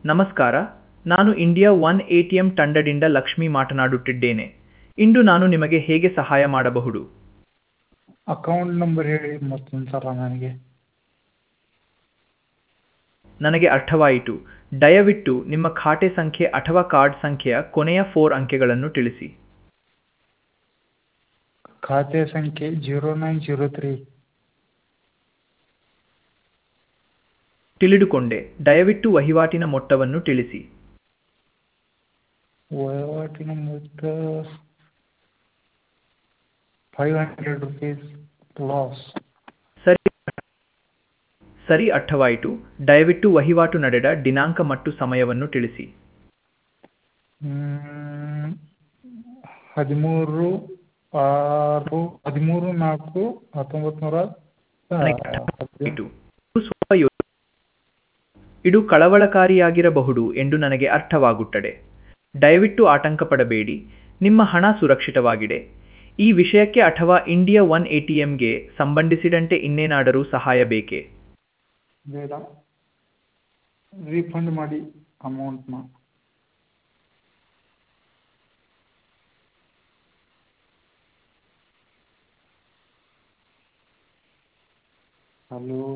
ನಮಸ್ಕಾರ ನಾನು India one A T M ತಂಡದಿಂದ ಲಕ್ಷ್ಮಿ ಮಾತನಾಡುತ್ತಿದ್ದೇನೆ ಇಂದು ನಾನು ನಿಮಗೆ ಹೇಗೆ ಸಹಾಯ ಮಾಡಬಹುದು ಅಕೌಂಟ್ ನಂಬರ್ ಹೇಳಿ ಮತ್ತೊಂದು ಸಲ ನನಗೆ ನನಗೆ ಅರ್ಥವಾಯಿತು ದಯವಿಟ್ಟು ನಿಮ್ಮ ಖಾತೆ ಸಂಖ್ಯೆ ಅಥವಾ ಕಾರ್ಡ್ ಸಂಖ್ಯೆಯ ಕೊನೆಯ ಫೋರ್ ಅಂಕೆಗಳನ್ನು ತಿಳಿಸಿ ಖಾತೆ ಸಂಖ್ಯೆ ಜೀರೋ ನೈನ್ ಜೀರೋ ತ್ರೀ ತಿಳಿದುಕೊಂಡೆ ದಯವಿಟ್ಟು ವಹಿವಾಟಿನ ಮೊತ್ತವನ್ನು ತಿಳಿಸಿ ವಹಿವಾಟಿನ ಮೊತ್ತ ಫೈವ್ ಹಂಡ್ರೆಡ್ ರುಪೀಸ್ ಲಾಸ್ ಸರಿ ಸರಿ ಅರ್ಥವಾಯಿತು ದಯವಿಟ್ಟು ವಹಿವಾಟು ನಡೆದ ದಿನಾಂಕ ಮತ್ತು ಸಮಯವನ್ನು ತಿಳಿಸಿ ಹದಿಮೂರು ಆರು ಹದಿಮೂರು ನಾಲ್ಕು ಹತ್ತೊಂಬತ್ತು ನೂರ ನನಗೆ ಅರ್ಥವಾಯಿತು. ಇದು ಸ್ವಲ್ಪ ಯೋ- ಇದು ಕಳವಳಕಾರಿಯಾಗಿರಬಹುದು ಎಂದು ನನಗೆ ಅರ್ಥವಾಗುತ್ತದೆ ದಯವಿಟ್ಟು ಆತಂಕ ಪಡಬೇಡಿ ನಿಮ್ಮ ಹಣ ಸುರಕ್ಷಿತವಾಗಿದೆ ಈ ವಿಷಯಕ್ಕೆ ಅಥವಾ ಇಂಡಿಯಾ ಒನ್ ಎ ಟಿ ಎಂಗೆ ಸಂಬಂಧಿಸಿದಂತೆ ಇನ್ನೇನಾದರೂ ಸಹಾಯ ಬೇಕೇ ಬೇಡ ರೀಫಂಡ್ ಮಾಡಿ ಅಮೌಂಟ್ನ ಹಲೋ